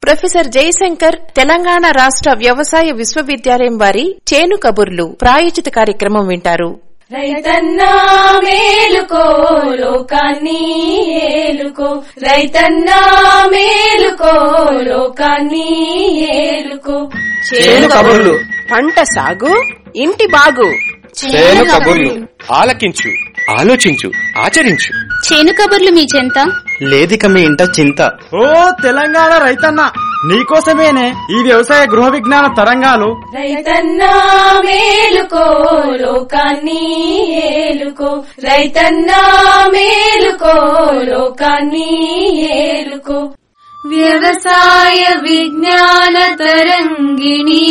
professor Jayashankar Telangana రాష్ట్ర వ్యవసాయ విశ్వవిద్యాలయం వారి చేను కబుర్లు ప్రాయోజిత కార్యక్రమం వింటారు రైతన్నా మేలుకో లోకాన్ని ఏలుకో రైతన్నా మేలుకో లోకాన్ని ఏలుకో చేను కబుర్లు పంట సాగు ఇంటి బాగు చేను కబుర్లు ఆలకించు ఆలోచించు ఆచరించు చేను కబుర్లు మీ చెంత లేదిక మీ ఇంట చింత ఓ తెలంగాణ రైతన్న నీకోసమేనే ఈ వ్యవసాయ గృహ విజ్ఞాన తరంగాలు రైతన్నా మేలుకో లోకాన్ని ఏలుకో రైతన్నా మేలుకో లోకాన్ని ఏలుకో వ్యవసాయ విజ్ఞాన తరంగిణి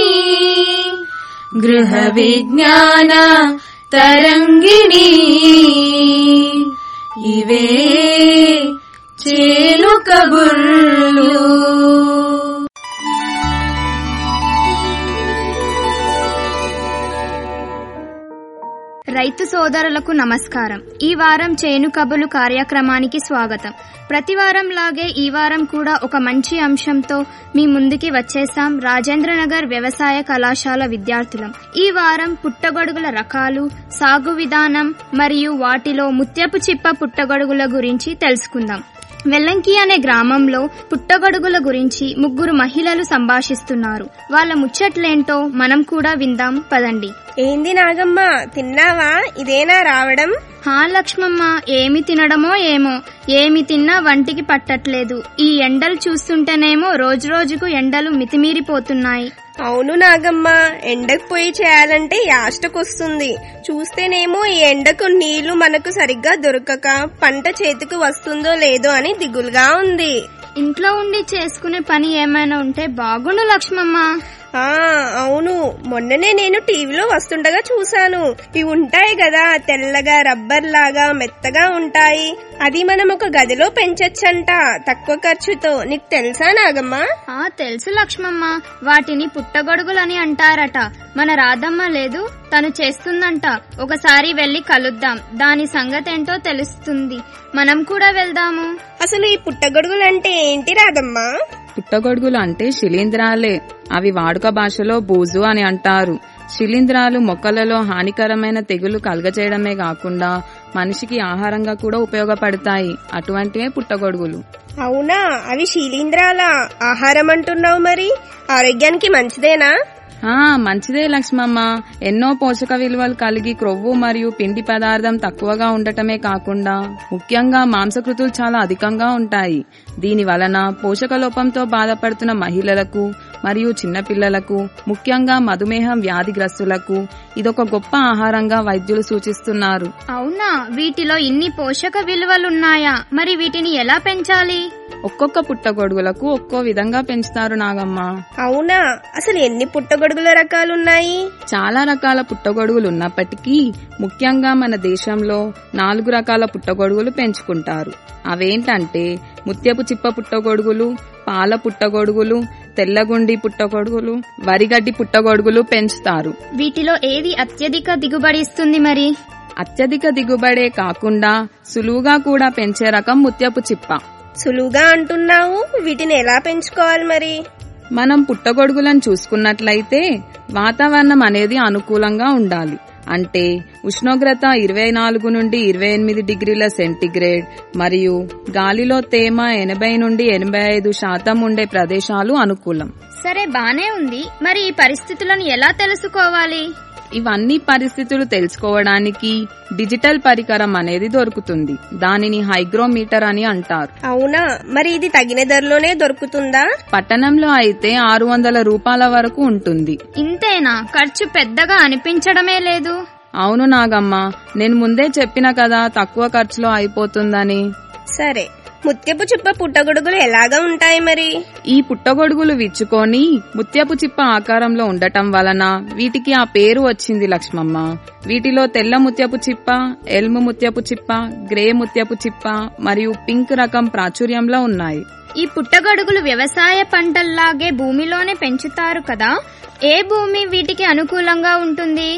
గృహ విజ్ఞాన తరంగిణి ఇవే చేలు కబుర్లు రైతు సోదరులకు నమస్కారం ఈ వారం చేను కబులు కార్యక్రమానికి స్వాగతం ప్రతి వారం లాగే ఈ వారం కూడా ఒక మంచి అంశంతో మీ ముందుకి వచ్చేసాం రాజేంద్రనగర్ వ్యవసాయ కళాశాల విద్యార్థులం ఈ వారం పుట్టగొడుగుల రకాలు సాగు విధానం మరియు వాటిలో ముత్యపు చిప్ప పుట్టగొడుగుల గురించి తెలుసుకుందాం వెల్లంకి అనే గ్రామంలో పుట్టగొడుగుల గురించి ముగ్గురు మహిళలు సంభాషిస్తున్నారు వాళ్ళ ముచ్చట్లేంటో మనం కూడా విందాం పదండి ఏంది నాగమ్మ తిన్నావా ఇదేనా రావడం హా లక్ష్మమ్మ ఏమి తినడమో ఏమో ఏమి తిన్నా వంటికి పట్టట్లేదు ఈ ఎండలు చూస్తుంటేనేమో రోజు రోజుకు ఎండలు మితిమీరిపోతున్నాయి అవును నాగమ్మ ఎండకు పోయి చేయాలంటే యాష్టకొస్తుంది చూస్తేనేమో ఈ ఎండకు నీళ్లు మనకు సరిగ్గా దొరకక పంట చేతికి వస్తుందో లేదో అని దిగులుగా ఉంది ఇంట్లో ఉండి చేసుకునే పని ఏమైనా ఉంటే బాగుండు లక్ష్మమ్మ ఆ అవును మొన్ననే నేను టీవీలో వస్తుండగా చూశాను ఇవి ఉంటాయి కదా తెల్లగా రబ్బర్ లాగా మెత్తగా ఉంటాయి అది మనం ఒక గదిలో పెంచొచ్చంట తక్కువ ఖర్చుతో నీకు తెలుసా నాగమ్మ ఆ తెలుసు లక్ష్మమ్మ వాటిని పుట్టగొడుగులని అంటారట మన రాధమ్మ లేదు తను చేస్తుందంట ఒకసారి వెళ్లి కలుద్దాం దాని సంగతేంటో తెలుస్తుంది మనం కూడా వెళ్దాము అసలు ఈ పుట్టగొడుగులంటే ఏంటి రాదమ్మా పుట్టగొడుగులు అంటే శిలీంధ్రాలే అవి వాడుక భాషలో బూజు అని అంటారు శిలీంధ్రాలు మొక్కలలో హానికరమైన తెగులు కలగచేయడమే కాకుండా మనిషికి ఆహారంగా కూడా ఉపయోగపడతాయి అటువంటివే పుట్టగొడుగులు అవునా అవి శీలీంధ్రాల ఆహారం అంటున్నావు మరి ఆరోగ్యానికి మంచిదేనా ఆ మంచిదే లక్ష్మమ్మ ఎన్నో పోషక విలువలు కలిగి క్రొవ్వు మరియు పిండి పదార్థం తక్కువగా ఉండటమే కాకుండా ముఖ్యంగా మాంసకృతులు చాలా అధికంగా ఉంటాయి దీని వలన పోషక లోపంతో బాధపడుతున్న మహిళలకు మరియు చిన్నపిల్లలకు ముఖ్యంగా మధుమేహం వ్యాధిగ్రస్తులకు ఇదొక గొప్ప ఆహారంగా వైద్యులు సూచిస్తున్నారు అవునా వీటిలో ఇన్ని పోషక విలువలున్నాయా మరి వీటిని ఎలా పెంచాలి ఒక్కొక్క పుట్టగొడుగులకు ఒక్కో విధంగా పెంచుతారు నాగమ్మ అవునా అసలు ఎన్ని పుట్టగొడుగుల రకాలున్నాయి చాలా రకాల పుట్టగొడుగులు ఉన్నప్పటికీ ముఖ్యంగా మన దేశంలో నాలుగు రకాల పుట్టగొడుగులు పెంచుకుంటారు అవేంటంటే ముత్యపు చిప్ప పుట్టగొడుగులు పాల పుట్టగొడుగులు తెల్లగుండి పుట్టగొడుగులు వరిగడ్డి పుట్టగొడుగులు పెంచుతారు వీటిలో ఏది అత్యధిక దిగుబడి ఇస్తుంది మరి అత్యధిక దిగుబడే కాకుండా సులువుగా కూడా పెంచే రకం ముత్యపు చిప్ప సులువుగా అంటున్నావు వీటిని ఎలా పెంచుకోవాలి మరి మనం పుట్టగొడుగులను చూసుకున్నట్లయితే వాతావరణం అనేది అనుకూలంగా ఉండాలి అంటే ఉష్ణోగ్రత ఇరవై నాలుగు నుండి ఇరవై ఎనిమిది డిగ్రీల సెంటీగ్రేడ్ మరియు గాలిలో తేమ ఎనభై నుండి ఎనభై ఐదు శాతం ఉండే ప్రదేశాలు అనుకూలం సరే బానే ఉంది మరి ఈ పరిస్థితులను ఎలా తెలుసుకోవాలి ఇవన్నీ పరిస్థితులు తెలుసుకోవడానికి డిజిటల్ పరికరం అనేది దొరుకుతుంది దానిని హైగ్రోమీటర్ అని అంటారు అవునా మరి ఇది తగిన ధరలోనే దొరుకుతుందా పట్టణంలో అయితే ఆరు వందల రూపాయల వరకు ఉంటుంది ఇంతేనా ఖర్చు పెద్దగా అనిపించడమే లేదు అవును నాగమ్మ నేను ముందే చెప్పిన కదా తక్కువ ఖర్చులో అయిపోతుందని సరే ముత్యపు చుప్ప పుట్టగొడుగులు ఎలాగా ఉంటాయి మరి ఈ పుట్టగొడుగులు విచ్చుకొని ముత్యపు చిప్ప ఆకారంలో ఉండటం వలన వీటికి ఆ పేరు వచ్చింది లక్ష్మమ్మ వీటిలో తెల్ల ముత్యపు చిప్ప ఎల్ము ముత్యపు చిప్ప గ్రే ముత్యపు చిప్ప మరియు పింక్ రకం ప్రాచుర్యంలో ఉన్నాయి ఈ పుట్టగొడుగులు వ్యవసాయ పంటల్లాగే భూమిలోనే పెంచుతారు కదా ఏ భూమి వీటికి అనుకూలంగా ఉంటుంది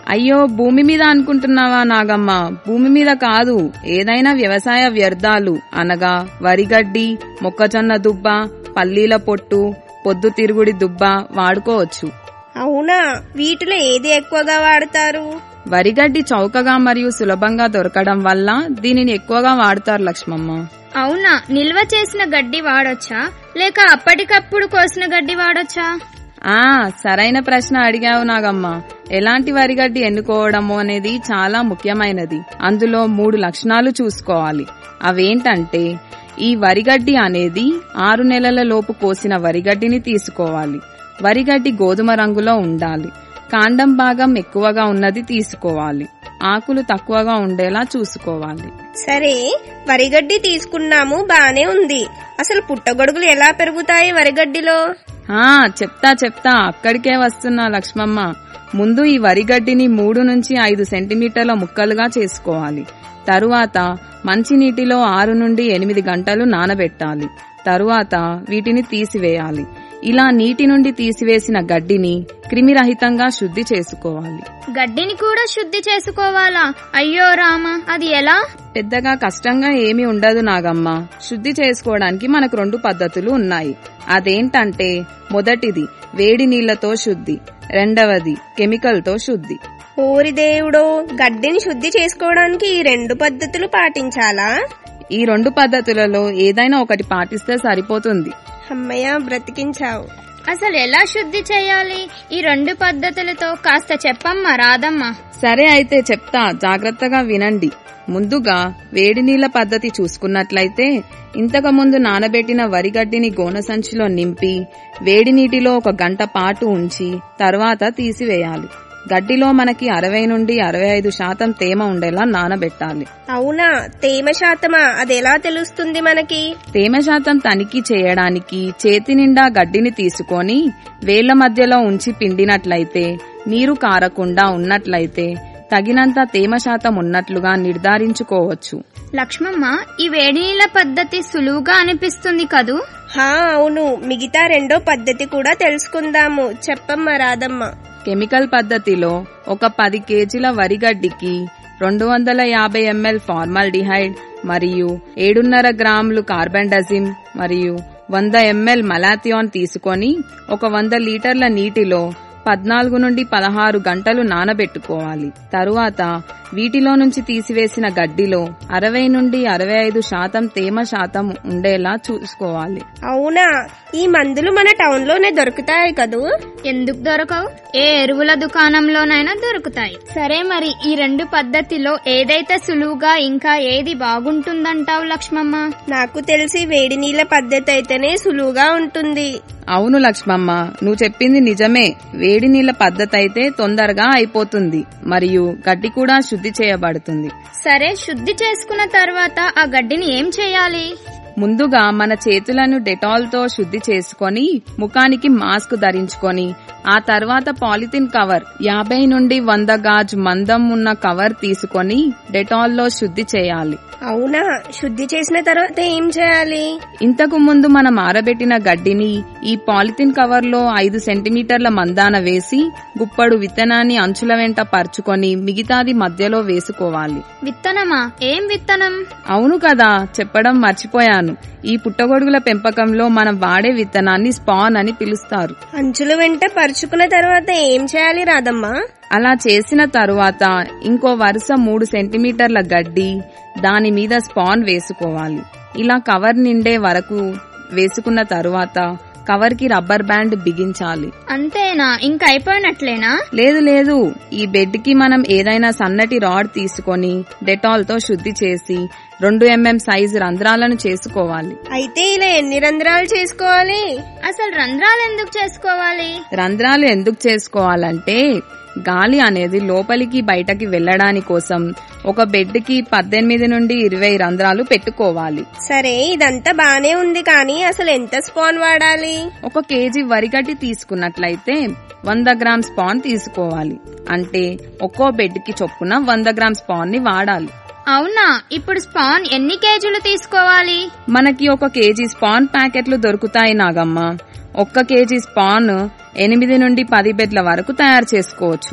అయ్యో భూమి మీద అనుకుంటున్నావా నాగమ్మ భూమి మీద కాదు ఏదైనా వ్యవసాయ వ్యర్థాలు అనగా వరిగడ్డి మొక్కజొన్న దుబ్బ పల్లీల పొట్టు పొద్దుతిరుగుడి దుబ్బ వాడుకోవచ్చు అవునా వీటిలో ఏది ఎక్కువగా వాడతారు వరిగడ్డి చౌకగా మరియు సులభంగా దొరకడం వల్ల దీనిని ఎక్కువగా వాడుతారు లక్ష్మమ్మ అవునా నిల్వ చేసిన గడ్డి వాడొచ్చా లేక అప్పటికప్పుడు కోసిన గడ్డి వాడొచ్చా ఆ సరైన ప్రశ్న అడిగావు నాగమ్మ ఎలాంటి వరిగడ్డి ఎన్నుకోవడము అనేది చాలా ముఖ్యమైనది అందులో మూడు లక్షణాలు చూసుకోవాలి అవేంటంటే ఈ వరిగడ్డి అనేది ఆరు నెలల లోపు కోసిన వరిగడ్డిని తీసుకోవాలి వరిగడ్డి గోధుమ రంగులో ఉండాలి కాండం భాగం ఎక్కువగా ఉన్నది తీసుకోవాలి ఆకులు తక్కువగా ఉండేలా చూసుకోవాలి సరే వరిగడ్డి తీసుకున్నాము బానే ఉంది అసలు పుట్టగొడుగులు ఎలా పెరుగుతాయి వరిగడ్డిలో ఆ చెప్తా చెప్తా అక్కడికే వస్తున్నా లక్ష్మమ్మ ముందు ఈ వరిగడ్డిని మూడు నుంచి ఐదు సెంటీమీటర్ల ముక్కలుగా చేసుకోవాలి తరువాత మంచినీటిలో ఆరు నుండి ఎనిమిది గంటలు నానబెట్టాలి తరువాత వీటిని తీసివేయాలి ఇలా నీటి నుండి తీసివేసిన గడ్డిని క్రిమిరహితంగా శుద్ధి చేసుకోవాలి గడ్డిని కూడా శుద్ధి చేసుకోవాలా అయ్యో రామ అది ఎలా పెద్దగా కష్టంగా ఏమీ ఉండదు నాగమ్మ శుద్ధి చేసుకోవడానికి మనకు రెండు పద్ధతులు ఉన్నాయి అదేంటంటే మొదటిది వేడి నీళ్లతో శుద్ధి రెండవది కెమికల్తో శుద్ధి ఓరి దేవుడో గడ్డిని శుద్ధి చేసుకోవడానికి ఈ రెండు పద్ధతులు పాటించాలా ఈ రెండు పద్ధతులలో ఏదైనా ఒకటి పాటిస్తే సరిపోతుంది అమ్మయ్య బ్రతికించావు అసలు ఎలా శుద్ధి చేయాలి ఈ రెండు పద్ధతులతో కాస్త చెప్పమ్మా రాదమ్మా సరే అయితే చెప్తా జాగ్రత్తగా వినండి ముందుగా వేడి నీళ్ల పద్ధతి చూసుకున్నట్లయితే ఇంతకు ముందు నానబెట్టిన వరిగడ్డిని గోన సంచిలో నింపి వేడి నీటిలో ఒక గంట పాటు ఉంచి తర్వాత తీసివేయాలి గడ్డిలో మనకి అరవై నుండి అరవై ఐదు శాతం తేమ ఉండేలా నానబెట్టాలి అవునా తేమ శాతమా అది ఎలా తెలుస్తుంది మనకి తేమ శాతం తనిఖీ చేయడానికి చేతి నిండా గడ్డిని తీసుకొని వేళ్ల మధ్యలో ఉంచి పిండినట్లయితే నీరు కారకుండా ఉన్నట్లయితే తగినంత తేమ శాతం ఉన్నట్లుగా నిర్ధారించుకోవచ్చు లక్ష్మమ్మ ఈ వేడి నీళ్ళ పద్ధతి సులువుగా అనిపిస్తుంది కదూ హా అవును మిగతా రెండో పద్ధతి కూడా తెలుసుకుందాము చెప్పమ్మా రాదమ్మ కెమికల్ పద్ధతిలో ఒక పది కేజీల వరిగడ్డికి రెండు వందల యాభై ఎంఎల్ ఫార్మాల్డిహైడ్ మరియు ఏడున్నర గ్రాములు కార్బెండజిమ్ మరియు వంద ఎంఎల్ మలాథియాన్ తీసుకొని ఒక వంద లీటర్ల నీటిలో పద్నాలుగు నుండి పదహారు గంటలు నానబెట్టుకోవాలి తరువాత వీటిలో నుంచి తీసివేసిన గడ్డిలో అరవై నుండి అరవై ఐదు శాతం తేమ శాతం ఉండేలా చూసుకోవాలి అవునా ఈ మందులు మన టౌన్ లోనే దొరుకుతాయి కదూ ఎందుకు దొరకవు ఏ ఎరువుల దుకాణంలోనైనా దొరుకుతాయి సరే మరి ఈ రెండు పద్ధతిలో ఏదైతే సులువుగా ఇంకా ఏది బాగుంటుందంటావు లక్ష్మమ్మ నాకు తెలిసి వేడి నీళ్ళ పద్ధతి అయితేనే సులువుగా ఉంటుంది అవును లక్ష్మమ్మ నువ్వు చెప్పింది నిజమే వేడి నీళ్ల పద్ధతి అయితే తొందరగా అయిపోతుంది మరియు గడ్డి కూడా శుద్ధి చేయబడుతుంది సరే శుద్ధి చేసుకున్న తర్వాత ఆ గడ్డిని ఏం చేయాలి ముందుగా మన చేతులను డెటాల్ తో శుద్ధి చేసుకొని ముఖానికి మాస్క్ ధరించుకొని ఆ తర్వాత పాలిథిన్ కవర్ యాభై నుండి వంద గాజ్ మందం ఉన్న కవర్ తీసుకొని డెటాల్ లో శుద్ధి చేయాలి అవునా శుద్ధి చేసిన తర్వాత ఏం చేయాలి ఇంతకు ముందు మనం ఆరబెట్టిన గడ్డిని ఈ పాలిథిన్ కవర్ లో ఐదు సెంటీమీటర్ల మందాన వేసి గుప్పడు విత్తనాన్ని అంచుల వెంట పరుచుకొని మిగతాది మధ్యలో వేసుకోవాలి విత్తనమా ఏం విత్తనం అవును కదా చెప్పడం మర్చిపోయాను ఈ పుట్టగొడుగుల పెంపకంలో మనం వాడే విత్తనాన్ని స్పాన్ అని పిలుస్తారు అంచుల వెంట పరుచుకున్న తర్వాత ఏం చేయాలి రాదమ్మా అలా చేసిన తరువాత ఇంకో వరుస మూడు సెంటీమీటర్ల గడ్డి దాని మీద స్పాన్ వేసుకోవాలి ఇలా కవర్ నిండే వరకు వేసుకున్న తరువాత కవర్ కి రబ్బర్ బ్యాండ్ బిగించాలి అంతేనా ఇంక అయిపోయినట్లేనా లేదు లేదు ఈ బెడ్ కి మనం ఏదైనా సన్నటి రాడ్ తీసుకొని డెటాల్ తో శుద్ధి చేసి రెండు ఎంఎం సైజు రంధ్రాలను చేసుకోవాలి అయితే ఇలా ఎన్ని రంధ్రాలు చేసుకోవాలి అసలు రంధ్రాలు ఎందుకు చేసుకోవాలి రంధ్రాలు ఎందుకు చేసుకోవాలంటే గాలి అనేది లోపలికి బయటకి వెళ్లడాని కోసం ఒక బెడ్ కి పద్దెనిమిది నుండి ఇరవై రంధ్రాలు పెట్టుకోవాలి సరే ఇదంతా బానే ఉంది కానీ అసలు ఎంత స్పాన్ వాడాలి ఒక కేజీ వరిగడ్డి తీసుకున్నట్లయితే వంద గ్రామ్ స్పాన్ తీసుకోవాలి అంటే ఒక్కో బెడ్ కి చొప్పున వంద గ్రామ్ స్పాన్ ని వాడాలి అవునా ఇప్పుడు స్పాన్ ఎన్ని కేజీలు తీసుకోవాలి మనకి ఒక కేజీ స్పాన్ ప్యాకెట్లు దొరుకుతాయి నాగమ్మ ఒక్క కేజీ స్పాన్ ఎనిమిది నుండి పది బెడ్ల వరకు తయారు చేసుకోవచ్చు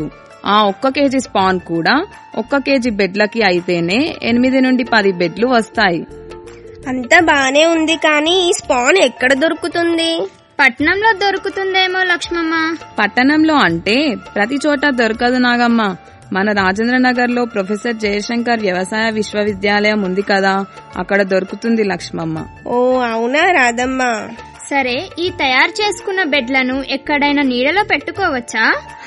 ఆ ఒక్క కేజీ స్పాన్ కూడా ఒక్క కేజీ బెడ్లకి అయితేనే ఎనిమిది నుండి పది బెడ్లు వస్తాయి అంతా బానే ఉంది కానీ ఈ స్పాన్ ఎక్కడ దొరుకుతుంది పట్నంలో దొరుకుతుందేమో లక్ష్మమ్మ పట్టణంలో అంటే ప్రతి చోట దొరకదు నాగమ్మ మన రాజేంద్ర నగర్ లో ప్రొఫెసర్ జయశంకర్ వ్యవసాయ విశ్వవిద్యాలయం ఉంది కదా అక్కడ దొరుకుతుంది లక్ష్మమ్మ ఓ అవునా రాదమ్మా సరే ఈ తయారు చేసుకున్న బెడ్లను ఎక్కడైనా నీడలో పెట్టుకోవచ్చా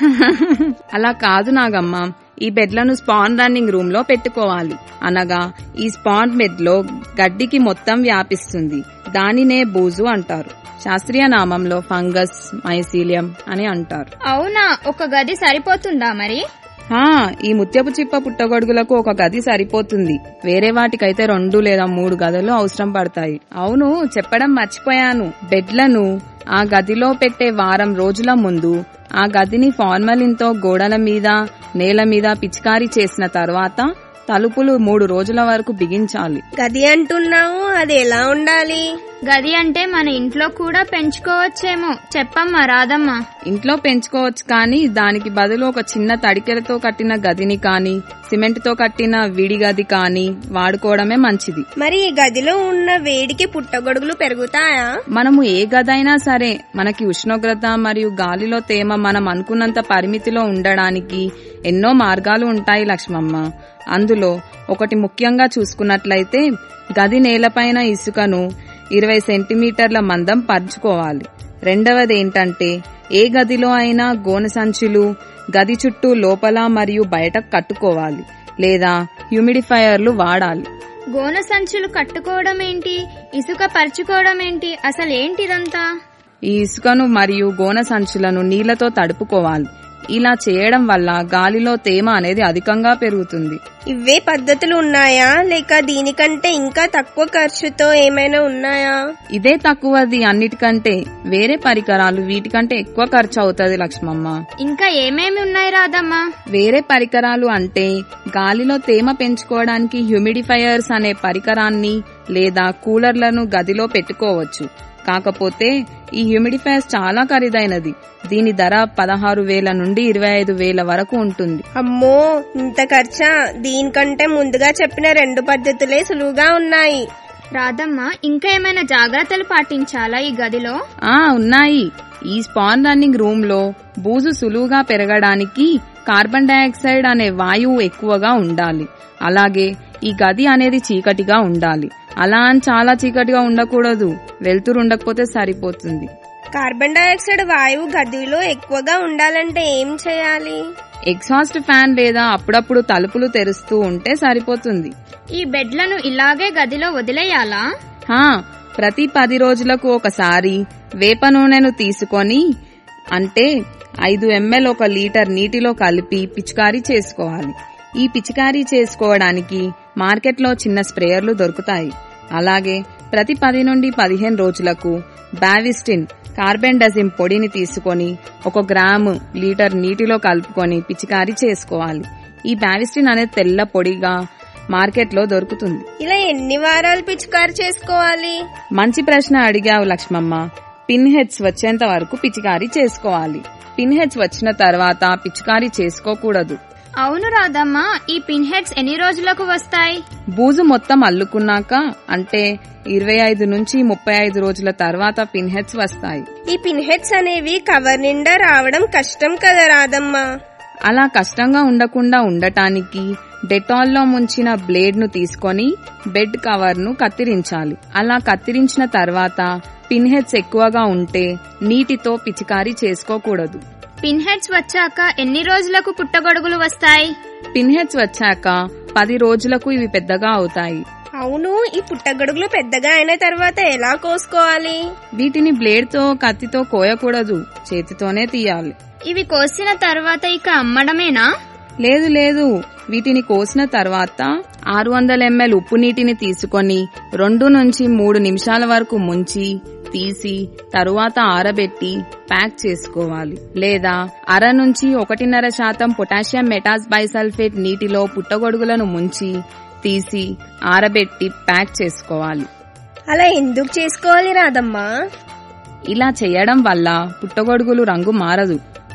అలా కాదు నాగమ్మ ఈ బెడ్లను స్పాన్ రన్నింగ్ రూమ్ లో పెట్టుకోవాలి అనగా ఈ స్పాన్ బెడ్ లో గడ్డికి మొత్తం వ్యాపిస్తుంది దానినే బూజు అంటారు శాస్త్రీయ నామంలో ఫంగస్ మైసీలియం అని అంటారు అవునా ఒక గది సరిపోతుందా మరి హా ఈ ముత్యపు చిప్ప పుట్టగొడుగులకు ఒక గది సరిపోతుంది వేరే వాటికైతే రెండు లేదా మూడు గదులు అవసరం పడతాయి అవును చెప్పడం మర్చిపోయాను బెడ్లను ఆ గదిలో పెట్టే వారం రోజుల ముందు ఆ గదిని ఫార్మలిన్ తో గోడల మీద నేల మీద పిచికారీ చేసిన తర్వాత తలుపులు మూడు రోజుల వరకు బిగించాలి గది అంటున్నావు అది ఎలా ఉండాలి గది అంటే మన ఇంట్లో కూడా పెంచుకోవచ్చేమో చెప్పమ్మా రాదమ్మా ఇంట్లో పెంచుకోవచ్చు కానీ దానికి బదులు ఒక చిన్న తడికెలతో కట్టిన గదిని కానీ సిమెంట్ తో కట్టిన విడి గది కానీ వాడుకోవడమే మంచిది మరి ఈ గదిలో ఉన్న వేడికి పుట్టగొడుగులు పెరుగుతాయా మనము ఏ గదైనా సరే మనకి ఉష్ణోగ్రత మరియు గాలిలో తేమ మనం అనుకున్నంత పరిమితిలో ఉండడానికి ఎన్నో మార్గాలు ఉంటాయి లక్ష్మమ్మ అందులో ఒకటి ముఖ్యంగా చూసుకున్నట్లయితే గది నేలపైన ఇసుకను ఇరవై సెంటీమీటర్ల మందం పరుచుకోవాలి రెండవది ఏంటంటే ఏ గదిలో అయినా గోనె సంచులు గది చుట్టూ లోపల మరియు బయట కట్టుకోవాలి లేదా హ్యూమిడిఫైయర్లు వాడాలి గోన సంచులు కట్టుకోవడం ఏంటి ఇసుక పరుచుకోవడం ఏంటి అసలు ఏంటి ఇదంతా ఈ ఇసుకను మరియు గోన సంచులను నీళ్లతో తడుపుకోవాలి ఇలా చేయడం వల్ల గాలిలో తేమ అనేది అధికంగా పెరుగుతుంది ఇవే పద్ధతులు ఉన్నాయా లేక దీనికంటే ఇంకా తక్కువ ఖర్చుతో ఏమైనా ఉన్నాయా ఇదే తక్కువది అన్నిటికంటే వేరే పరికరాలు వీటికంటే ఎక్కువ ఖర్చు అవుతుంది లక్ష్మమ్మ ఇంకా ఏమేమి ఉన్నాయి రాదమ్మా వేరే పరికరాలు అంటే గాలిలో తేమ పెంచుకోవడానికి హ్యూమిడిఫైయర్స్ అనే పరికరాన్ని లేదా కూలర్లను గదిలో పెట్టుకోవచ్చు కాకపోతే ఈ హ్యూమిడిఫైయర్స్ చాలా ఖరీదైనది దీని ధర పదహారు వేల నుండి ఇరవై ఐదు వేల వరకు ఉంటుంది అమ్మో ఇంత ఖర్చా దీనికంటే ముందుగా చెప్పిన రెండు పద్ధతులే సులువుగా ఉన్నాయి రాదమ్మా ఇంకా ఏమైనా జాగ్రత్తలు పాటించాలా ఈ గదిలో ఆ ఉన్నాయి ఈ స్పాన్ రన్నింగ్ రూమ్ లో బూజు సులువుగా పెరగడానికి కార్బన్ డయాక్సైడ్ అనే వాయువు ఎక్కువగా ఉండాలి అలాగే ఈ గది అనేది చీకటిగా ఉండాలి అలా అని చాలా చీకటిగా ఉండకూడదు వెలుతురు ఉండకపోతే సరిపోతుంది కార్బన్ డైఆక్సైడ్ వాయువు గదిలో ఎక్కువగా ఉండాలంటే ఏం చేయాలి ఎగ్జాస్ట్ ఫ్యాన్ లేదా అప్పుడప్పుడు తలుపులు తెరుస్తూ ఉంటే సరిపోతుంది ఈ బెడ్లను ఇలాగే గదిలో వదిలేయాలా హా ప్రతి పది రోజులకు ఒకసారి వేప నూనెను తీసుకొని అంటే ఐదు ఎంఎల్ ఒక లీటర్ నీటిలో కలిపి పిచికారీ చేసుకోవాలి ఈ పిచికారీ చేసుకోవడానికి మార్కెట్లో చిన్న స్ప్రేయర్లు దొరుకుతాయి అలాగే ప్రతి పది నుండి పదిహేను రోజులకు బావిస్టిన్ కార్బెండజిమ్ పొడిని తీసుకొని ఒక గ్రాము లీటర్ నీటిలో కలుపుకొని పిచికారీ చేసుకోవాలి ఈ బావిస్టిన్ అనేది తెల్ల పొడిగా మార్కెట్లో దొరుకుతుంది ఇలా ఎన్ని వారాలు పిచికారి చేసుకోవాలి మంచి ప్రశ్న అడిగావు లక్ష్మమ్మ పిన్ హెడ్స్ వచ్చేంత వరకు పిచికారీ చేసుకోవాలి పిన్ హెడ్స్ వచ్చిన తర్వాత పిచికారీ చేసుకోకూడదు అవును రాదమ్మా ఈ పిన్ హెడ్స్ ఎన్ని రోజులకు వస్తాయి బూజు మొత్తం అల్లుకున్నాక అంటే ఇరవై ఐదు నుంచి ముప్పై ఐదు రోజుల తర్వాత పిన్ హెడ్స్ వస్తాయి ఈ పిన్ హెడ్స్ అనేవి కవర్ నిండా రావడం కష్టం కదా రాదమ్మా అలా కష్టంగా ఉండకుండా ఉండటానికి డెటాల్ లో ముంచిన బ్లేడ్ ను తీసుకొని బెడ్ కవర్ ను కత్తిరించాలి అలా కత్తిరించిన తర్వాత పిన్ హెడ్స్ ఎక్కువగా ఉంటే నీటితో పిచికారీ చేసుకోకూడదు పిన్ హెడ్స్ వచ్చాక ఎన్ని రోజులకు పుట్టగొడుగులు వస్తాయి పిన్ హెడ్స్ వచ్చాక పది రోజులకు ఇవి పెద్దగా అవుతాయి అవును ఈ పుట్టగొడుగులు పెద్దగా అయిన తర్వాత ఎలా కోసుకోవాలి వీటిని బ్లేడ్ తో కత్తితో కోయకూడదు చేతితోనే తీయాలి ఇవి కోసిన తర్వాత ఇక అమ్మడమేనా లేదు లేదు వీటిని కోసిన తర్వాత ఆరు వందల ఎంఎల్ ఉప్పు నీటిని తీసుకొని రెండు నుంచి మూడు నిమిషాల వరకు ముంచి తీసి తరువాత ఆరబెట్టి ప్యాక్ చేసుకోవాలి లేదా అర నుంచి ఒకటిన్నర శాతం పొటాషియం మెటాస్ బైసల్ఫేట్ నీటిలో పుట్టగొడుగులను ముంచి తీసి ఆరబెట్టి ప్యాక్ చేసుకోవాలి అలా ఎందుకు చేసుకోవాలి రాదమ్మా ఇలా చేయడం వల్ల పుట్టగొడుగులు రంగు మారదు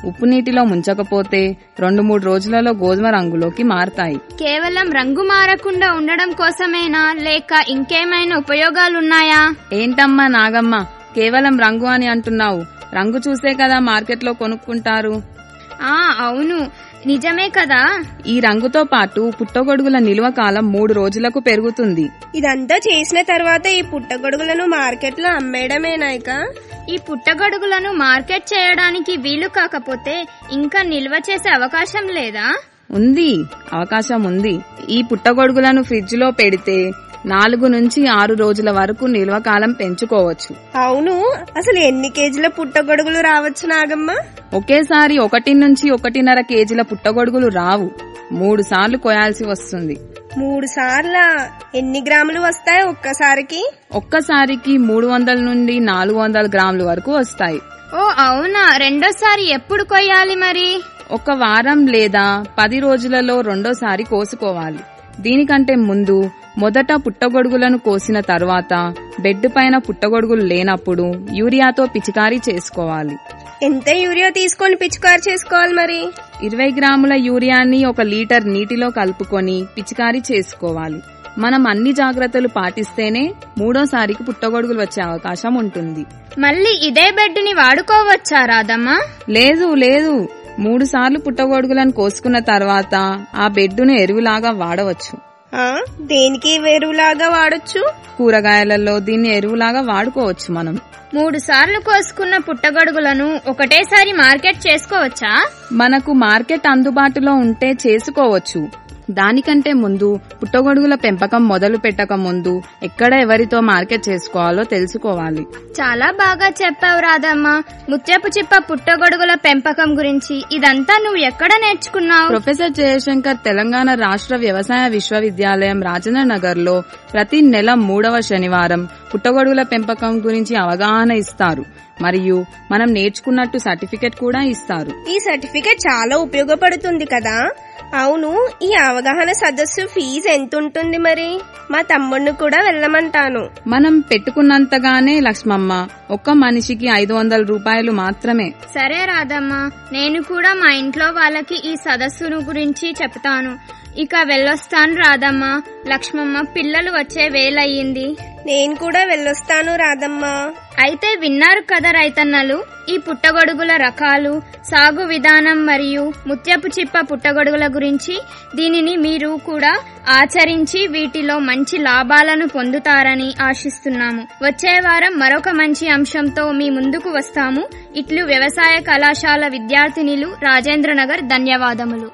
ఉప్పు నీటిలో ముంచకపోతే రెండు మూడు రోజులలో గోధుమ రంగులోకి మారతాయి కేవలం రంగు మారకుండా ఉండడం కోసమేనా లేక ఇంకేమైనా ఉపయోగాలున్నాయా ఏంటమ్మా నాగమ్మ కేవలం రంగు అని అంటున్నావు రంగు చూసే కదా మార్కెట్లో కొనుక్కుంటారు ఆ అవును నిజమే కదా ఈ రంగుతో పాటు పుట్టగొడుగుల నిల్వ కాలం మూడు రోజులకు పెరుగుతుంది ఇదంతా చేసిన తర్వాత ఈ పుట్టగొడుగులను మార్కెట్లో అమ్మేయడమేనాయిక ఈ పుట్టగొడుగులను మార్కెట్ చేయడానికి వీలు కాకపోతే ఇంకా నిల్వ చేసే అవకాశం లేదా ఉంది అవకాశం ఉంది ఈ పుట్టగొడుగులను ఫ్రిడ్జ్ లో పెడితే నాలుగు నుంచి ఆరు రోజుల వరకు నిల్వ కాలం పెంచుకోవచ్చు అవును అసలు ఎన్ని కేజీల పుట్టగొడుగులు రావచ్చు నాగమ్మ ఒకేసారి ఒకటి నుంచి ఒకటిన్నర కేజీల పుట్టగొడుగులు రావు మూడు సార్లు కోయాల్సి వస్తుంది మూడు సార్ల ఎన్ని గ్రాములు వస్తాయి ఒక్కసారికి ఒక్కసారికి మూడు వందల నుండి నాలుగు వందల గ్రాముల వరకు వస్తాయి ఓ అవునా రెండోసారి ఎప్పుడు కొయ్యాలి మరి ఒక వారం లేదా పది రోజులలో రెండోసారి కోసుకోవాలి దీనికంటే ముందు మొదట పుట్టగొడుగులను కోసిన తర్వాత బెడ్ పైన పుట్టగొడుగులు లేనప్పుడు యూరియాతో పిచికారీ చేసుకోవాలి ఎంత యూరియా తీసుకొని పిచికారు చేసుకోవాలి మరి ఇరవై గ్రాముల యూరియాని ఒక లీటర్ నీటిలో కలుపుకొని పిచికారీ చేసుకోవాలి మనం అన్ని జాగ్రత్తలు పాటిస్తేనే మూడోసారికి పుట్టగొడుగులు వచ్చే అవకాశం ఉంటుంది మళ్ళీ ఇదే బెడ్ని వాడుకోవచ్చా రాదమ్మా లేదు లేదు మూడు సార్లు పుట్టగొడుగులను కోసుకున్న తర్వాత ఆ బెడ్డును ఎరువులాగా వాడవచ్చు ఆ దేనికి ఎరువులాగా వాడొచ్చు కూరగాయలలో దీన్ని ఎరువులాగా వాడుకోవచ్చు మనం మూడు సార్లు కోసుకున్న పుట్టగొడుగులను ఒకటేసారి మార్కెట్ చేసుకోవచ్చా మనకు మార్కెట్ అందుబాటులో ఉంటే చేసుకోవచ్చు దానికంటే ముందు పుట్టగొడుగుల పెంపకం మొదలు పెట్టక ముందు ఎక్కడ ఎవరితో మార్కెట్ చేసుకోవాలో తెలుసుకోవాలి చాలా బాగా చెప్పావు రాదమ్మా ముత్యపు చిప్ప పుట్టగొడుగుల పెంపకం గురించి ఇదంతా నువ్వు ఎక్కడ నేర్చుకున్నావు ప్రొఫెసర్ జయశంకర్ తెలంగాణ రాష్ట్ర వ్యవసాయ విశ్వవిద్యాలయం రాజేంద్ర నగర్ లో ప్రతి నెల మూడవ శనివారం పుట్టగొడుగుల పెంపకం గురించి అవగాహన ఇస్తారు మరియు మనం నేర్చుకున్నట్టు సర్టిఫికెట్ కూడా ఇస్తారు ఈ సర్టిఫికేట్ చాలా ఉపయోగపడుతుంది కదా అవును ఈ అవగాహన సదస్సు ఫీజు ఎంత ఉంటుంది మరి మా తమ్ముడిని కూడా వెళ్ళమంటాను మనం పెట్టుకున్నంతగానే లక్ష్మమ్మ ఒక్క మనిషికి ఐదు వందల రూపాయలు మాత్రమే సరే రాదమ్మా నేను కూడా మా ఇంట్లో వాళ్ళకి ఈ సదస్సును గురించి చెప్తాను ఇక వెళ్ళొస్తాను రాదమ్మా లక్ష్మమ్మ పిల్లలు వచ్చే వేలయ్యింది నేను కూడా వెళ్ళొస్తాను రాదమ్మా అయితే విన్నారు కదా రైతన్నలు ఈ పుట్టగొడుగుల రకాలు సాగు విధానం మరియు ముత్యపు చిప్ప పుట్టగొడుగుల గురించి దీనిని మీరు కూడా ఆచరించి వీటిలో మంచి లాభాలను పొందుతారని ఆశిస్తున్నాము వచ్చే వారం మరొక మంచి అంశంతో మీ ముందుకు వస్తాము ఇట్లు వ్యవసాయ కళాశాల విద్యార్థినిలు రాజేంద్రనగర్ ధన్యవాదములు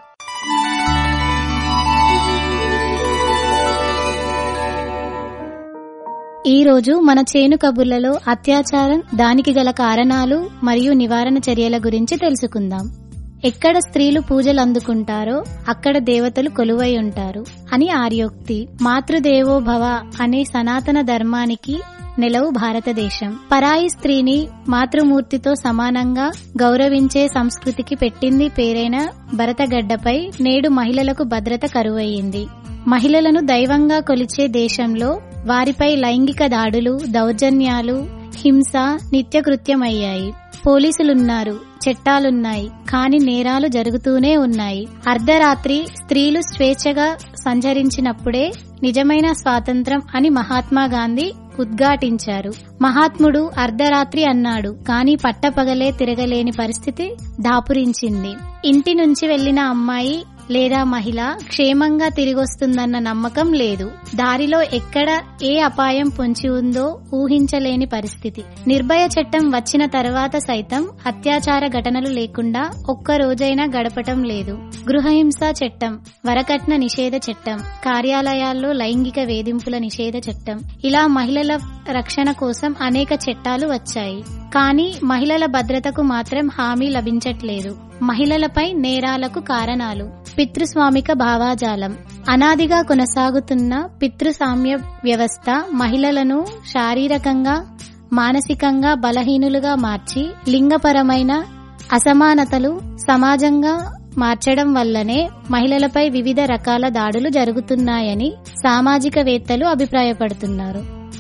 ఈ రోజు మన చేను కబుర్లలో అత్యాచారం దానికి గల కారణాలు మరియు నివారణ చర్యల గురించి తెలుసుకుందాం ఎక్కడ స్త్రీలు పూజలు అందుకుంటారో అక్కడ దేవతలు కొలువై ఉంటారు అని ఆర్యోక్తి మాతృదేవో భవ అనే సనాతన ధర్మానికి నెలవు భారతదేశం పరాయి స్త్రీని మాతృమూర్తితో సమానంగా గౌరవించే సంస్కృతికి పెట్టింది పేరైన భరతగడ్డపై నేడు మహిళలకు భద్రత కరువయ్యింది మహిళలను దైవంగా కొలిచే దేశంలో వారిపై లైంగిక దాడులు దౌర్జన్యాలు హింస నిత్యకృత్యమయ్యాయి పోలీసులున్నారు చట్టాలున్నాయి కాని నేరాలు జరుగుతూనే ఉన్నాయి అర్ధరాత్రి స్త్రీలు స్వేచ్ఛగా సంచరించినప్పుడే నిజమైన స్వాతంత్రం అని మహాత్మా గాంధీ ఉద్ఘాటించారు మహాత్ముడు అర్ధరాత్రి అన్నాడు కాని పట్టపగలే తిరగలేని పరిస్థితి దాపురించింది ఇంటి నుంచి వెళ్లిన అమ్మాయి లేదా మహిళ క్షేమంగా తిరిగొస్తుందన్న నమ్మకం లేదు దారిలో ఎక్కడ ఏ అపాయం పొంచి ఉందో ఊహించలేని పరిస్థితి నిర్భయ చట్టం వచ్చిన తర్వాత సైతం అత్యాచార ఘటనలు లేకుండా ఒక్క రోజైనా గడపటం లేదు గృహహింస చట్టం వరకట్న నిషేధ చట్టం కార్యాలయాల్లో లైంగిక వేధింపుల నిషేధ చట్టం ఇలా మహిళల రక్షణ కోసం అనేక చట్టాలు వచ్చాయి కానీ మహిళల భద్రతకు మాత్రం హామీ లభించట్లేదు మహిళలపై నేరాలకు కారణాలు పితృస్వామిక భావాజాలం అనాదిగా కొనసాగుతున్న పితృసామ్య వ్యవస్థ మహిళలను శారీరకంగా మానసికంగా బలహీనులుగా మార్చి లింగపరమైన అసమానతలు సమాజంగా మార్చడం వల్లనే మహిళలపై వివిధ రకాల దాడులు జరుగుతున్నాయని సామాజికవేత్తలు అభిప్రాయపడుతున్నారు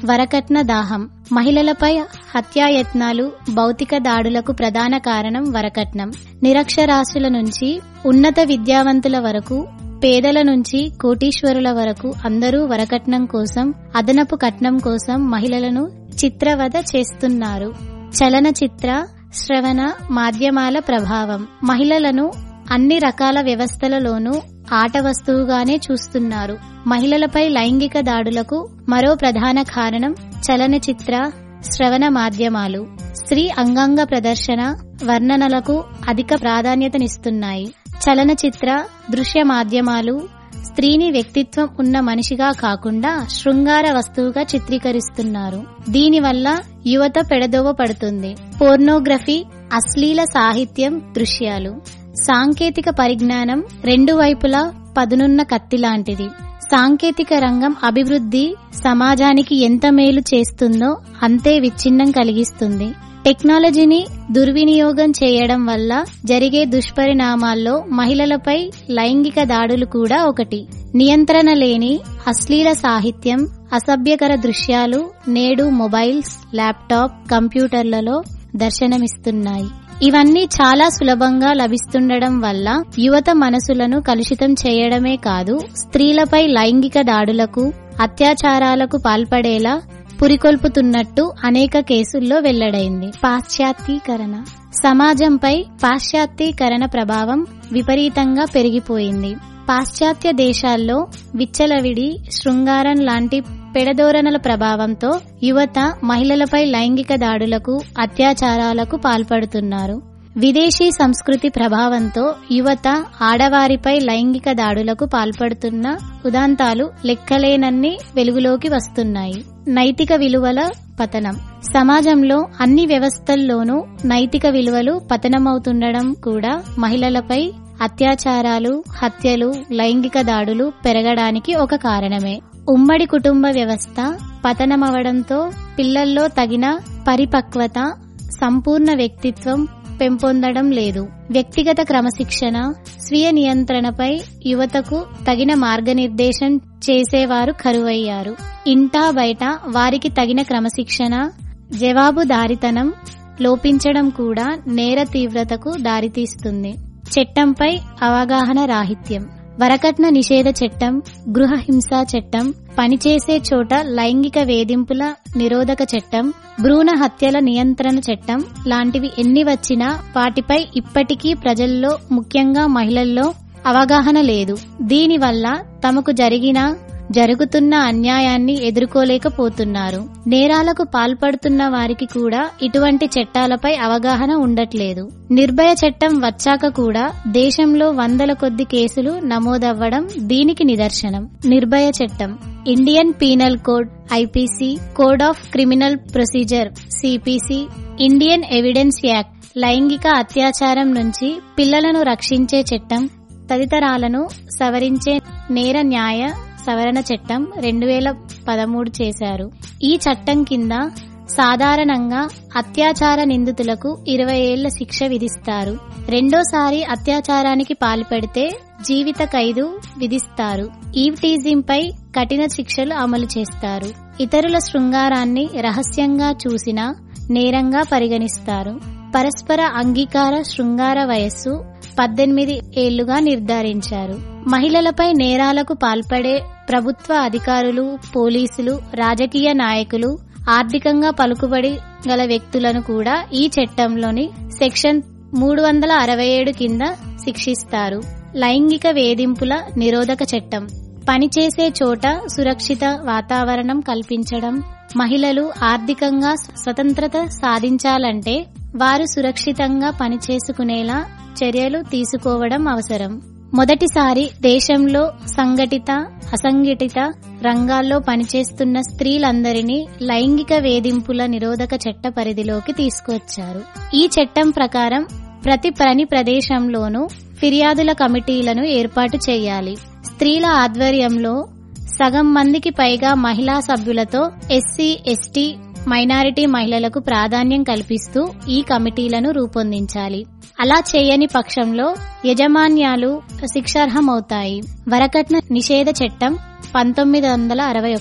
వరకట్న దాహం మహిళలపై హత్యాయత్నాలు భౌతిక దాడులకు ప్రధాన కారణం వరకట్నం నిరక్షరాస్యుల నుంచి ఉన్నత విద్యావంతుల వరకు పేదల నుంచి కోటీశ్వరుల వరకు అందరూ వరకట్నం కోసం అదనపు కట్నం కోసం మహిళలను చిత్రవద చేస్తున్నారు చలనచిత్ర శ్రవణ మాధ్యమాల ప్రభావం మహిళలను అన్ని రకాల వ్యవస్థలలోనూ ఆట వస్తువుగానే చూస్తున్నారు మహిళలపై లైంగిక దాడులకు మరో ప్రధాన కారణం చలనచిత్ర శ్రవణ మాధ్యమాలు స్త్రీ అంగాంగ ప్రదర్శన వర్ణనలకు అధిక ప్రాధాన్యతనిస్తున్నాయి చలనచిత్ర దృశ్య మాధ్యమాలు స్త్రీని వ్యక్తిత్వం ఉన్న మనిషిగా కాకుండా శృంగార వస్తువుగా చిత్రీకరిస్తున్నారు దీనివల్ల యువత పెడదోవ పడుతుంది పోర్నోగ్రఫీ అశ్లీల సాహిత్యం దృశ్యాలు సాంకేతిక పరిజ్ఞానం రెండు వైపులా పదునున్న కత్తి లాంటిది సాంకేతిక రంగం అభివృద్ధి సమాజానికి ఎంత మేలు చేస్తుందో అంతే విచ్ఛిన్నం కలిగిస్తుంది టెక్నాలజీని దుర్వినియోగం చేయడం వల్ల జరిగే దుష్పరిణామాల్లో మహిళలపై లైంగిక దాడులు కూడా ఒకటి నియంత్రణ లేని అశ్లీల సాహిత్యం అసభ్యకర దృశ్యాలు నేడు మొబైల్స్ ల్యాప్టాప్ కంప్యూటర్లలో దర్శనమిస్తున్నాయి ఇవన్నీ చాలా సులభంగా లభిస్తుండడం వల్ల యువత మనసులను కలుషితం చేయడమే కాదు స్త్రీలపై లైంగిక దాడులకు అత్యాచారాలకు పాల్పడేలా పురికొల్పుతున్నట్టు అనేక కేసుల్లో వెల్లడైంది పాశ్చాత్తీకరణ సమాజంపై పాశ్చాత్తీకరణ ప్రభావం విపరీతంగా పెరిగిపోయింది పాశ్చాత్య దేశాల్లో విచ్చలవిడి శృంగారం లాంటి పెడధోరణల ప్రభావంతో యువత మహిళలపై లైంగిక దాడులకు అత్యాచారాలకు పాల్పడుతున్నారు విదేశీ సంస్కృతి ప్రభావంతో యువత ఆడవారిపై లైంగిక దాడులకు పాల్పడుతున్న ఉదాంతాలు లెక్కలేనన్ని వెలుగులోకి వస్తున్నాయి నైతిక విలువల పతనం సమాజంలో అన్ని వ్యవస్థల్లోనూ నైతిక విలువలు పతనమవుతుండడం కూడా మహిళలపై అత్యాచారాలు హత్యలు లైంగిక దాడులు పెరగడానికి ఒక కారణమే ఉమ్మడి కుటుంబ వ్యవస్థ పతనమవడంతో పిల్లల్లో తగిన పరిపక్వత సంపూర్ణ వ్యక్తిత్వం పెంపొందడం లేదు వ్యక్తిగత క్రమశిక్షణ స్వీయ నియంత్రణపై యువతకు తగిన మార్గనిర్దేశం చేసేవారు కరువయ్యారు ఇంటా బయట వారికి తగిన క్రమశిక్షణ జవాబుదారితనం లోపించడం కూడా నేర తీవ్రతకు దారితీస్తుంది చట్టంపై అవగాహన రాహిత్యం వరకట్న నిషేధ చట్టం గృహ హింసా చట్టం పనిచేసే చోట లైంగిక వేధింపుల నిరోధక చట్టం భ్రూణ హత్యల నియంత్రణ చట్టం లాంటివి ఎన్ని వచ్చినా వాటిపై ఇప్పటికీ ప్రజల్లో ముఖ్యంగా మహిళల్లో అవగాహన లేదు దీనివల్ల తమకు జరిగిన జరుగుతున్న అన్యాయాన్ని ఎదుర్కోలేకపోతున్నారు నేరాలకు పాల్పడుతున్న వారికి కూడా ఇటువంటి చట్టాలపై అవగాహన ఉండట్లేదు నిర్భయ చట్టం వచ్చాక కూడా దేశంలో వందల కొద్ది కేసులు నమోదవ్వడం దీనికి నిదర్శనం నిర్భయ చట్టం Indian penal code IPC code of criminal procedure CPC Indian evidence act లైంగిక అత్యాచారం నుంచి పిల్లలను రక్షించే చట్టం తదితరాలను సవరించే నేర న్యాయ సవరణ చట్టం రెండు వేల పదమూడు చేశారు ఈ చట్టం కింద సాధారణంగా అత్యాచార నిందితులకు ఇరవై ఏళ్ల శిక్ష విధిస్తారు రెండోసారి అత్యాచారానికి పాల్పడితే జీవిత ఖైదు విధిస్తారు ఈవ్ టీజింగ్ పై కఠిన శిక్షలు అమలు చేస్తారు ఇతరుల శృంగారాన్ని రహస్యంగా చూసినా నేరంగా పరిగణిస్తారు పరస్పర అంగీకార శృంగార వయస్సు పద్దెనిమిది ఏళ్లుగా నిర్ధారించారు మహిళలపై నేరాలకు పాల్పడే ప్రభుత్వ అధికారులు పోలీసులు రాజకీయ నాయకులు ఆర్థికంగా పలుకుబడి గల వ్యక్తులను కూడా ఈ చట్టంలోని సెక్షన్ మూడు వందల అరవై ఏడు కింద శిక్షిస్తారు లైంగిక వేధింపుల నిరోధక చట్టం పనిచేసే చోట సురక్షిత వాతావరణం కల్పించడం మహిళలు ఆర్థికంగా స్వతంత్రత సాధించాలంటే వారు సురక్షితంగా పనిచేసుకునేలా చర్యలు తీసుకోవడం అవసరం మొదటిసారి దేశంలో సంఘటిత అసంఘటిత రంగాల్లో పనిచేస్తున్న స్త్రీలందరినీ లైంగిక వేధింపుల నిరోధక చట్ట పరిధిలోకి తీసుకువచ్చారు ఈ చట్టం ప్రకారం ప్రతి పని ప్రదేశంలోనూ ఫిర్యాదుల కమిటీలను ఏర్పాటు చేయాలి స్త్రీల ఆధ్వర్యంలో సగం మందికి పైగా మహిళా సభ్యులతో ఎస్సీ ఎస్టీ మైనారిటీ మహిళలకు ప్రాధాన్యం కల్పిస్తూ ఈ కమిటీలను రూపొందించాలి అలా చేయని పక్షంలో యజమాన్యాలు శిక్షార్హమవుతాయి వరకట్న నిషేధ చట్టం పంతొమ్మిది వందల అరవై ఒకటి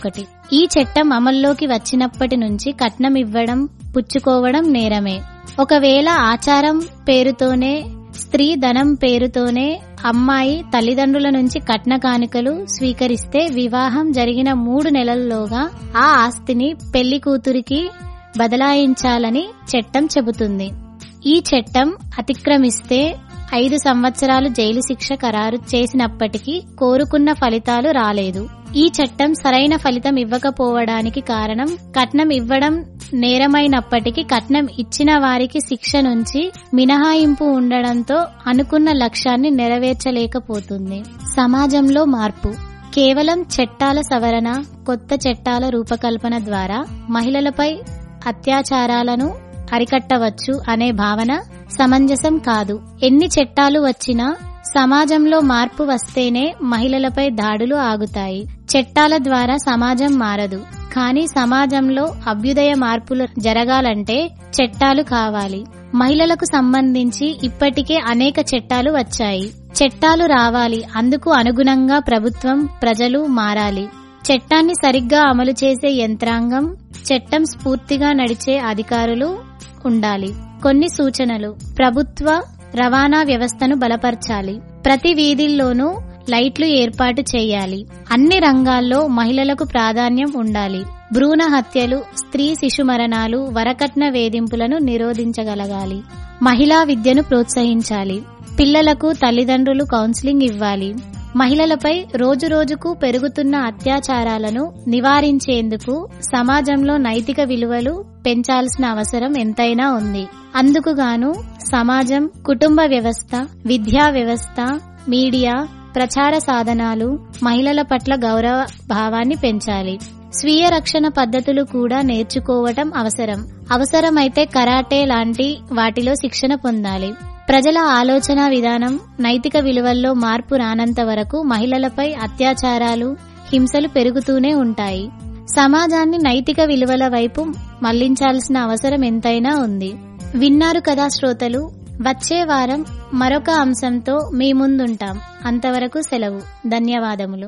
ఈ చట్టం అమల్లోకి వచ్చినప్పటి నుంచి కట్నం ఇవ్వడం పుచ్చుకోవడం నేరమే ఒకవేళ ఆచారం పేరుతోనే స్త్రీ ధనం పేరుతోనే అమ్మాయి తల్లిదండ్రుల నుంచి కట్న కానుకలు స్వీకరిస్తే వివాహం జరిగిన మూడు నెలల్లోగా ఆ ఆస్తిని పెళ్లి కూతురికి బదలాయించాలని చట్టం చెబుతుంది ఈ చట్టం అతిక్రమిస్తే ఐదు సంవత్సరాలు జైలు శిక్ష ఖరారు చేసినప్పటికీ కోరుకున్న ఫలితాలు రాలేదు ఈ చట్టం సరైన ఫలితం ఇవ్వకపోవడానికి కారణం కట్నం ఇవ్వడం నేరమైనప్పటికీ కట్నం ఇచ్చిన వారికి శిక్ష నుంచి మినహాయింపు ఉండడంతో అనుకున్న లక్ష్యాన్ని నెరవేర్చలేకపోతుంది సమాజంలో మార్పు కేవలం చట్టాల సవరణ కొత్త చట్టాల రూపకల్పన ద్వారా మహిళలపై అత్యాచారాలను అరికట్టవచ్చు అనే భావన సమంజసం కాదు ఎన్ని చట్టాలు వచ్చినా సమాజంలో మార్పు వస్తేనే మహిళలపై దాడులు ఆగుతాయి చట్టాల ద్వారా సమాజం మారదు కానీ సమాజంలో అభ్యుదయ మార్పులు జరగాలంటే చట్టాలు కావాలి మహిళలకు సంబంధించి ఇప్పటికే అనేక చట్టాలు వచ్చాయి చట్టాలు రావాలి అందుకు అనుగుణంగా ప్రభుత్వం ప్రజలు మారాలి చట్టాన్ని సరిగ్గా అమలు చేసే యంత్రాంగం చట్టం స్ఫూర్తిగా నడిచే అధికారులు ఉండాలి కొన్ని సూచనలు ప్రభుత్వ రవాణా వ్యవస్థను బలపరచాలి ప్రతి వీధుల్లోనూ లైట్లు ఏర్పాటు చేయాలి అన్ని రంగాల్లో మహిళలకు ప్రాధాన్యం ఉండాలి భ్రూణ హత్యలు స్త్రీ శిశు మరణాలు వరకట్న వేధింపులను నిరోధించగలగాలి మహిళా విద్యను ప్రోత్సహించాలి పిల్లలకు తల్లిదండ్రులు కౌన్సిలింగ్ ఇవ్వాలి మహిళలపై రోజురోజుకు పెరుగుతున్న అత్యాచారాలను నివారించేందుకు సమాజంలో నైతిక విలువలు పెంచాల్సిన అవసరం ఎంతైనా ఉంది అందుకుగాను సమాజం కుటుంబ వ్యవస్థ విద్యా వ్యవస్థ మీడియా ప్రచార సాధనాలు మహిళల పట్ల గౌరవ భావాన్ని పెంచాలి స్వీయ రక్షణ పద్ధతులు కూడా నేర్చుకోవటం అవసరం అవసరమైతే కరాటే లాంటి వాటిలో శిక్షణ పొందాలి ప్రజల ఆలోచన విధానం నైతిక విలువల్లో మార్పు రానంత వరకు మహిళలపై అత్యాచారాలు హింసలు పెరుగుతూనే ఉంటాయి సమాజాన్ని నైతిక విలువల వైపు మళ్లించాల్సిన అవసరం ఎంతైనా ఉంది విన్నారు కదా శ్రోతలు వచ్చే వారం మరొక అంశంతో మీ ముందుంటాం అంతవరకు సెలవు ధన్యవాదములు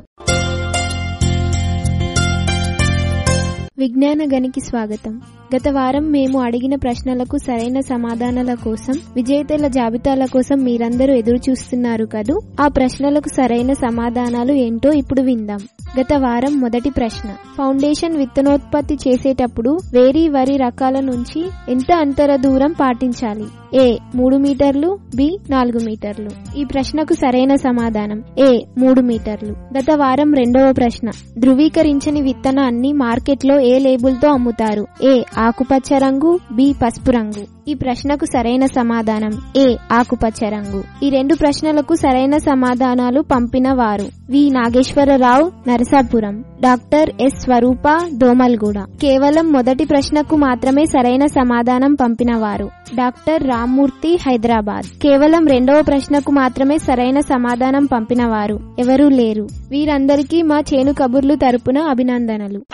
విజ్ఞాన గనికి స్వాగతం గత వారం మేము అడిగిన ప్రశ్నలకు సరైన సమాధానాల కోసం విజేతల జాబితాల కోసం మీరందరూ ఎదురు చూస్తున్నారు కదూ ఆ ప్రశ్నలకు సరైన సమాధానాలు ఏంటో ఇప్పుడు విందాం గత వారం మొదటి ప్రశ్న ఫౌండేషన్ విత్తనోత్పత్తి చేసేటప్పుడు వేరీ వరి రకాల నుంచి ఎంత అంతర దూరం పాటించాలి ఏ మూడు మీటర్లు బి నాలుగు మీటర్లు ఈ ప్రశ్నకు సరైన సమాధానం ఏ మూడు మీటర్లు గత వారం రెండవ ప్రశ్న ధృవీకరించని విత్తనాన్ని మార్కెట్లో ఏ లేబుల్తో అమ్ముతారు ఏ ఆకుపచ్చ రంగు బి పసుపు రంగు ఈ ప్రశ్నకు సరైన సమాధానం ఏ ఆకుపచ్చ రంగు ఈ రెండు ప్రశ్నలకు సరైన సమాధానాలు పంపిన వారు V Nageswara Rao Narasapuram doctor S Swarupa Domalguda కేవలం మొదటి ప్రశ్నకు మాత్రమే సరైన సమాధానం పంపిన వారు డాక్టర్ రామ్మూర్తి హైదరాబాద్ కేవలం రెండవ ప్రశ్నకు మాత్రమే సరైన సమాధానం పంపిన వారు ఎవరూ లేరు వీరందరికీ మా చేను కబుర్లు తరపున అభినందనలు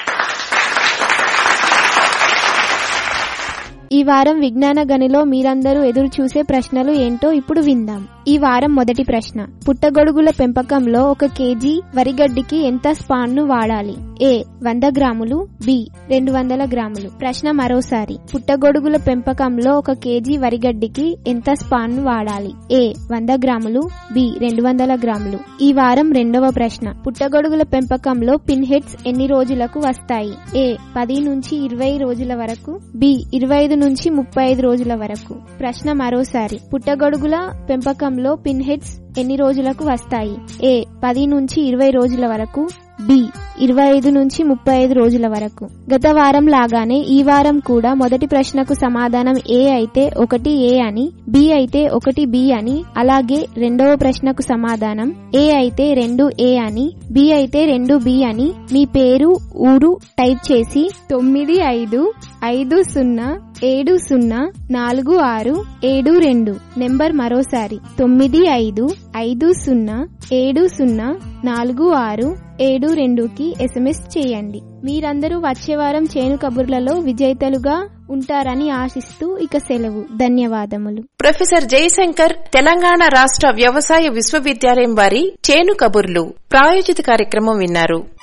ఈ వారం విజ్ఞాన గనిలో మీరందరూ ఎదురు చూసే ప్రశ్నలు ఏంటో ఇప్పుడు విందాం ఈ వారం మొదటి ప్రశ్న పుట్టగొడుగుల పెంపకంలో ఒక కేజీ వరిగడ్డికి ఎంత స్పాన్ ను వాడాలి ఏ వంద గ్రాములు బి రెండు వందల గ్రాములు ప్రశ్న మరోసారి పుట్టగొడుగుల పెంపకంలో ఒక కేజీ వరిగడ్డికి ఎంత స్పాన్ ను వాడాలి ఏ వంద గ్రాములు బి రెండు వందల గ్రాములు ఈ వారం రెండవ ప్రశ్న పుట్టగొడుగుల పెంపకంలో పిన్ హెడ్స్ ఎన్ని రోజులకు వస్తాయి ఏ పది నుంచి ఇరవై రోజుల వరకు బి ఇరవై ఐదు నుంచి ముప్పై ఐదు రోజుల వరకు ప్రశ్న మరోసారి పుట్టగొడుగుల పెంపకంలో పిన్ హెడ్స్ ఎన్ని రోజులకు వస్తాయి ఏ పది నుంచి ఇరవై రోజుల వరకు బి ఇరవై ఐదు నుంచి ముప్పై ఐదు రోజుల వరకు గత వారం లాగానే ఈ వారం కూడా మొదటి ప్రశ్నకు సమాధానం ఏ అయితే ఒకటి ఏ అని బి అయితే ఒకటి బి అని అలాగే రెండవ ప్రశ్నకు సమాధానం ఏ అయితే రెండు ఏ అని బి అయితే రెండు బి అని మీ పేరు ఊరు టైప్ చేసి తొమ్మిది ఐదు ఐదు సున్నా ఏడు సున్నా నాలుగు ఆరు ఏడు రెండు నెంబర్ మరోసారి తొమ్మిది ఐదు ఐదు సున్నా ఏడు సున్నా నాలుగు ఆరు ఏడు రెండుకి ఎస్ఎంఎస్ చేయండి మీరందరూ వచ్చే వారం చేను కబుర్లలో విజేతలుగా ఉంటారని ఆశిస్తూ ఇక సెలవు ధన్యవాదములు ప్రొఫెసర్ జయశంకర్ తెలంగాణ రాష్ట్ర వ్యవసాయ విశ్వవిద్యాలయం వారి చేను కబుర్లు ప్రాయోజిత కార్యక్రమం విన్నారు